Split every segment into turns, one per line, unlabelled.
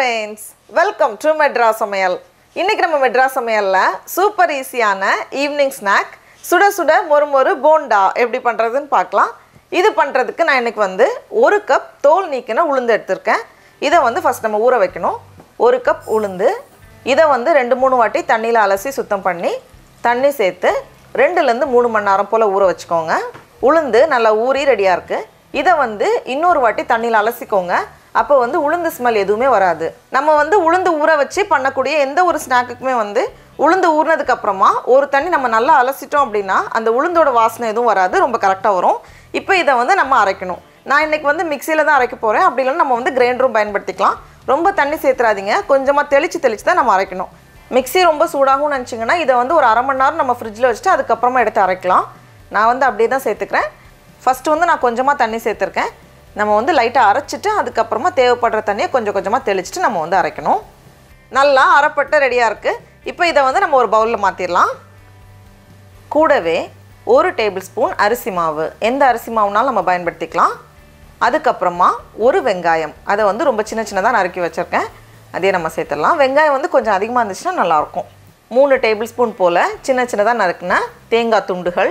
friends welcome to Madras சமையல் இன்னைக்கு நம்ம மெட்ராஸ் சமையலில் சூப்பர் ஈஸியான ஈவினிங் ஸ்நாக் சுட சுட மொறு மொறு போண்டா எப்படி பண்ணுறதுன்னு பார்க்கலாம் இது பண்ணுறதுக்கு நான் இன்னைக்கு வந்து ஒரு கப் தோல் நீக்கின உளுந்து எடுத்திருக்கேன் இதை வந்து ஃபஸ்ட் நம்ம ஊற வைக்கணும் ஒரு கப் உளுந்து இதை வந்து ரெண்டு மூணு வாட்டி தண்ணியில் அலசி சுத்தம் பண்ணி தண்ணி சேர்த்து ரெண்டுலேருந்து மூணு மணி நேரம் போல் ஊற வச்சுக்கோங்க உளுந்து நல்லா ஊறி ரெடியாக இருக்குது இதை வந்து இன்னொரு வாட்டி தண்ணியில் அலசிக்கோங்க அப்போ வந்து உளுந்து ஸ்மெல் எதுவுமே வராது நம்ம வந்து உளுந்து ஊற வச்சு பண்ணக்கூடிய எந்த ஒரு ஸ்நாக்குக்குமே வந்து உளுந்து ஊறினதுக்கு அப்புறமா ஒரு தண்ணி நம்ம நல்லா அலசிட்டோம் அப்படின்னா அந்த உளுந்தோட வாசனை எதுவும் வராது ரொம்ப கரெக்டாக வரும் இப்போ இதை வந்து நம்ம அரைக்கணும் நான் இன்னைக்கு வந்து மிக்சியில் தான் அரைக்க போகிறேன் அப்படி இல்லைன்னா நம்ம வந்து கிரைண்டரும் பயன்படுத்திக்கலாம் ரொம்ப தண்ணி சேர்த்துறாதீங்க கொஞ்சமாக தெளித்து தெளித்து தான் நம்ம அரைக்கணும் மிக்ஸி ரொம்ப சூடாகும்னு நினச்சிங்கன்னா இதை வந்து ஒரு அரை மணி நேரம் நம்ம ஃப்ரிட்ஜில் வச்சுட்டு அதுக்கப்புறமா எடுத்து அரைக்கலாம் நான் வந்து அப்படியே தான் சேர்த்துக்கிறேன் ஃபஸ்ட்டு வந்து நான் கொஞ்சமாக தண்ணி சேர்த்துருக்கேன் நம்ம வந்து லைட்டாக அரைச்சிட்டு அதுக்கப்புறமா தேவைப்படுற தண்ணியை கொஞ்சம் கொஞ்சமாக தெளிச்சிட்டு நம்ம வந்து அரைக்கணும் நல்லா அரைப்பட்டு ரெடியாக இருக்குது இப்போ இதை வந்து நம்ம ஒரு பவுலில் மாற்றிடலாம் கூடவே ஒரு டேபிள் ஸ்பூன் அரிசி மாவு எந்த அரிசி மாவுனாலும் நம்ம பயன்படுத்திக்கலாம் அதுக்கப்புறமா ஒரு வெங்காயம் அதை வந்து ரொம்ப சின்ன சின்னதாக நறுக்கி வச்சுருக்கேன் அதே நம்ம சேர்த்துடலாம் வெங்காயம் வந்து கொஞ்சம் அதிகமாக இருந்துச்சுன்னா நல்லாயிருக்கும் மூணு டேபிள் ஸ்பூன் போல் சின்ன சின்னதாக நறுக்கின தேங்காய் துண்டுகள்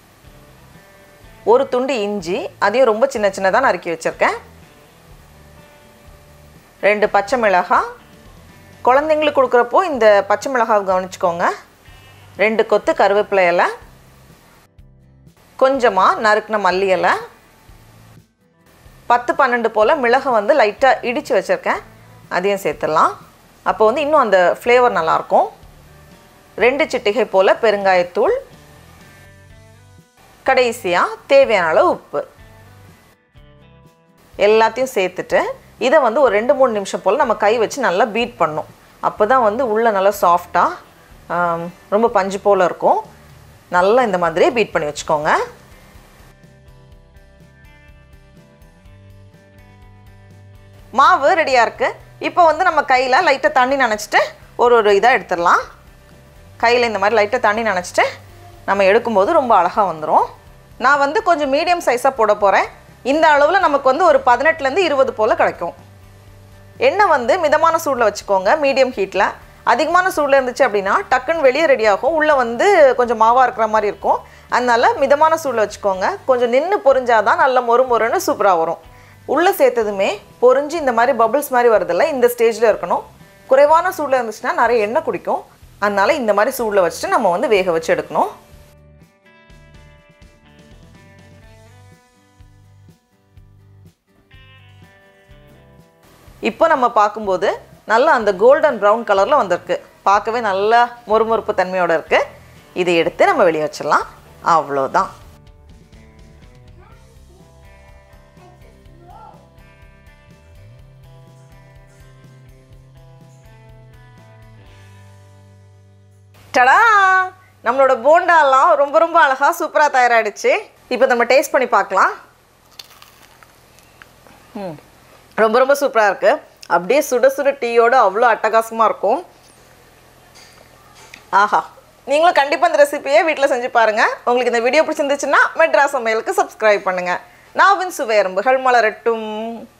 ஒரு துண்டு இஞ்சி அதையும் ரொம்ப சின்ன சின்னதாக நறுக்கி வச்சுருக்கேன் ரெண்டு பச்சை மிளகாய் குழந்தைங்களுக்கு கொடுக்குறப்போ இந்த பச்சை மிளகாவை கவனிச்சுக்கோங்க ரெண்டு கொத்து கருவேப்பிலை இலை கொஞ்சமாக நறுக்கின மல்லி இலை பத்து பன்னெண்டு போல் மிளகை வந்து லைட்டாக இடித்து வச்சுருக்கேன் அதையும் சேர்த்துடலாம் அப்போ வந்து இன்னும் அந்த ஃப்ளேவர் நல்லாயிருக்கும் ரெண்டு சிட்டிகை போல் பெருங்காயத்தூள் கடைசியாக தேவையான அளவு உப்பு எல்லாத்தையும் சேர்த்துட்டு இதை வந்து ஒரு ரெண்டு மூணு நிமிஷம் போல் நம்ம கை வச்சு நல்லா பீட் பண்ணும் அப்போ தான் வந்து உள்ளே நல்லா சாஃப்டாக ரொம்ப பஞ்சு போல் இருக்கும் நல்லா இந்த மாதிரி பீட் பண்ணி வச்சுக்கோங்க மாவு ரெடியாக இருக்குது இப்போ வந்து நம்ம கையில் லைட்டாக தண்ணி நனைச்சிட்டு ஒரு ஒரு இதாக எடுத்துடலாம் கையில் இந்த மாதிரி லைட்டாக தண்ணி நனைச்சிட்டு நம்ம எடுக்கும்போது ரொம்ப அழகாக வந்துடும் நான் வந்து கொஞ்சம் மீடியம் சைஸாக போட போகிறேன் இந்த அளவில் நமக்கு வந்து ஒரு பதினெட்டுலேருந்து இருபது போல் கிடைக்கும் எண்ணெய் வந்து மிதமான சூடில் வச்சுக்கோங்க மீடியம் ஹீட்டில் அதிகமான சூடில் இருந்துச்சு அப்படின்னா டக்குன்னு வெளியே ரெடி ஆகும் உள்ளே வந்து கொஞ்சம் மாவாக இருக்கிற மாதிரி இருக்கும் அதனால மிதமான சூடில் வச்சுக்கோங்க கொஞ்சம் நின்று பொரிஞ்சாதான் நல்ல மொறு மொறுன்னு சூப்பராக வரும் உள்ளே சேர்த்ததுமே பொரிஞ்சு இந்த மாதிரி பபிள்ஸ் மாதிரி வருதில்ல இந்த ஸ்டேஜில் இருக்கணும் குறைவான சூடில் இருந்துச்சுன்னா நிறைய எண்ணெய் குடிக்கும் அதனால இந்த மாதிரி சூடில் வச்சுட்டு நம்ம வந்து வேக வச்சு எடுக்கணும் இப்போ நம்ம பார்க்கும்போது நல்லா அந்த கோல்டன் ப்ரௌன் கலரில் வந்திருக்கு பார்க்கவே நல்லா மொறுமொறுப்பு தன்மையோடு இருக்குது இதை எடுத்து நம்ம வெளியே வச்சிடலாம் அவ்வளோதான் டடா நம்மளோட போண்டாலாம் ரொம்ப ரொம்ப அழகாக சூப்பராக தயாராகிடுச்சு இப்போ நம்ம டேஸ்ட் பண்ணி பார்க்கலாம் ம் ரொம்ப ரொம்ப சூப்பராக இருக்குது அப்படியே சுட சுட டீயோடு அவ்வளோ அட்டகாசமாக இருக்கும் ஆஹா நீங்களும் கண்டிப்பாக இந்த ரெசிபியை வீட்டில் செஞ்சு பாருங்கள் உங்களுக்கு இந்த வீடியோ பிடிச்சிருந்துச்சுன்னா மெட்ராஸ் சமையலுக்கு சப்ஸ்கிரைப் பண்ணுங்கள் நாவின் சுவையரும்புகள் மலரட்டும்